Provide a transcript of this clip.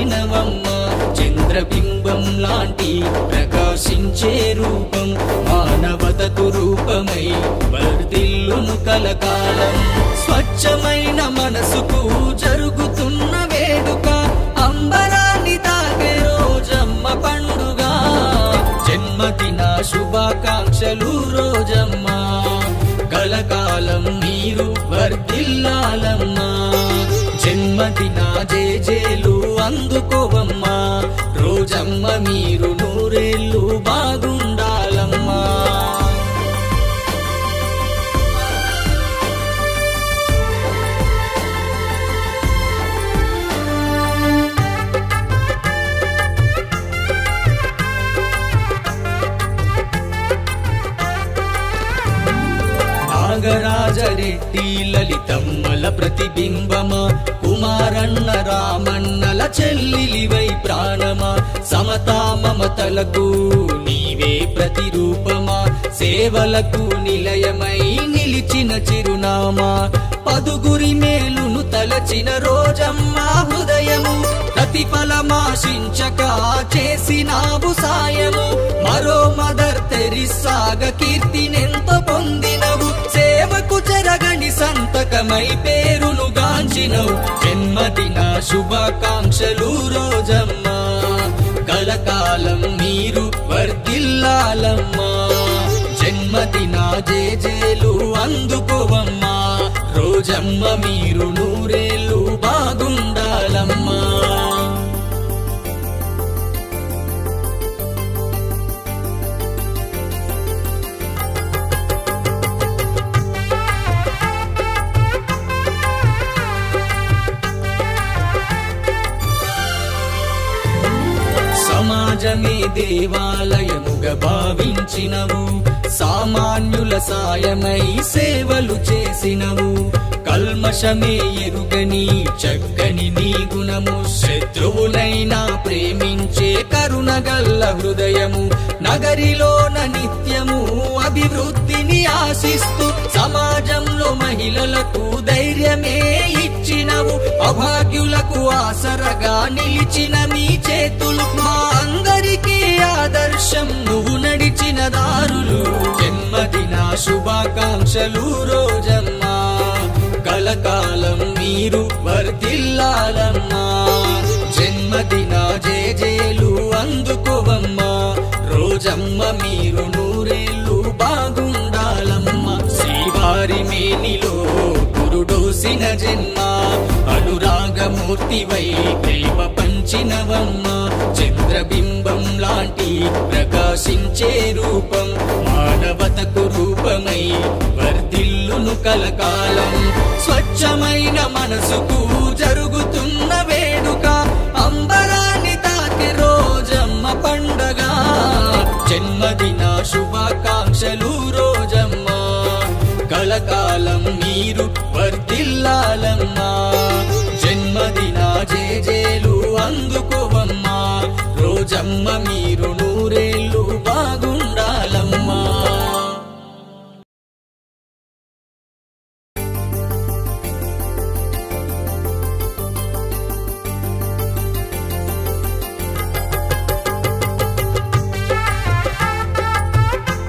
నిలిచినవమ్మ చంద్రబింబం లాంటి ప్రకాశించే రూపం మానవతకు రూపమై వర్ధిల్లును కలకాలం స్వచ్ఛమైన మనసుకు జరుగుతున్న వేడుక అంబరాన్ని తాకే రోజమ్మ పండుగ జన్మదిన శుభాకాంక్షలు రోజమ్మ కలకాలం మీరు వర్ధిల్లాలమ్మా జన్మదిన జేజేలు అందుకోవమ్మా రోజమ్మ మీరు నూరేళ్ళు బాగుండాలమ్మా నాగరాజరెడ్డి లలితమ్మల ప్రతిబింబమా కుమారన్న రామన్నల చెల్లిలివై ప్రాణమా సమతా మమతలకు నీవే ప్రతిరూపమా సేవలకు నిలయమై నిలిచిన చిరునామా పదుగురి మేలును తలచిన రోజమ్మా హృదయము ప్రతిఫలమాశించక చేసినావు సాయము మరో మదర్ తెరిసాగ కీర్తినెంత పొందినవు సేవకు చెరగని సంతకమై పేరును గాంచినవు జన్మదిన శుభాకాంక్షలు రోజమ్మా కలకాలం మీరు వర్ధిల్లాలమ్మా జన్మదిన జేజేలు అందుకోవమ్మా రోజమ్మ మీరు నూరేళ్ళు బాగుండాలమ్మా సమాజమే దేవాలయముగా భావించినవు సామాన్యుల సాయమై సేవలు చేసినవు కల్మషమే ఎరుగని చక్కని నీ గుణము శత్రువునైనా ప్రేమించే కరుణగల్ల హృదయము నగరిలోన నిత్యము అభివృద్ధిని ఆశిస్తూ సమాజంలో మహిళలకు ధైర్యమే ఇచ్చినవు అభాగ్యులకు ఆసరగా నిలిచిన మీ చేతులు మా అందరికీ ఆదర్శం నువ్వు నడిచిన దారులు జన్మదిన శుభాకాంక్షలు రోజమ్మా కలకాలం మీరు వర్ధిల్లాలమ్మా జన్మదిన జేజేలు అందుకోవమ్మా రోజమ్మ మీరు నూరేళ్ళు బాగుండాలమ్మా శ్రీవారి మేనిలో గురుడోసిన జన్మ అనురాగమూర్తివై ప్రేమ పంచినవమ్మ చంద్రబింబం లాంటి ప్రకాశించే రూపం మానవతకు రూపమై వర్ధిల్లును కలకాలం స్వచ్ఛమైన మనసుకు జరుగుతున్న వేడుక అంబరాన్ని తాకి రోజమ్మ పండగ జన్మదిన శుభాకాంక్షలు రోజమ్మ కలకాలం మీ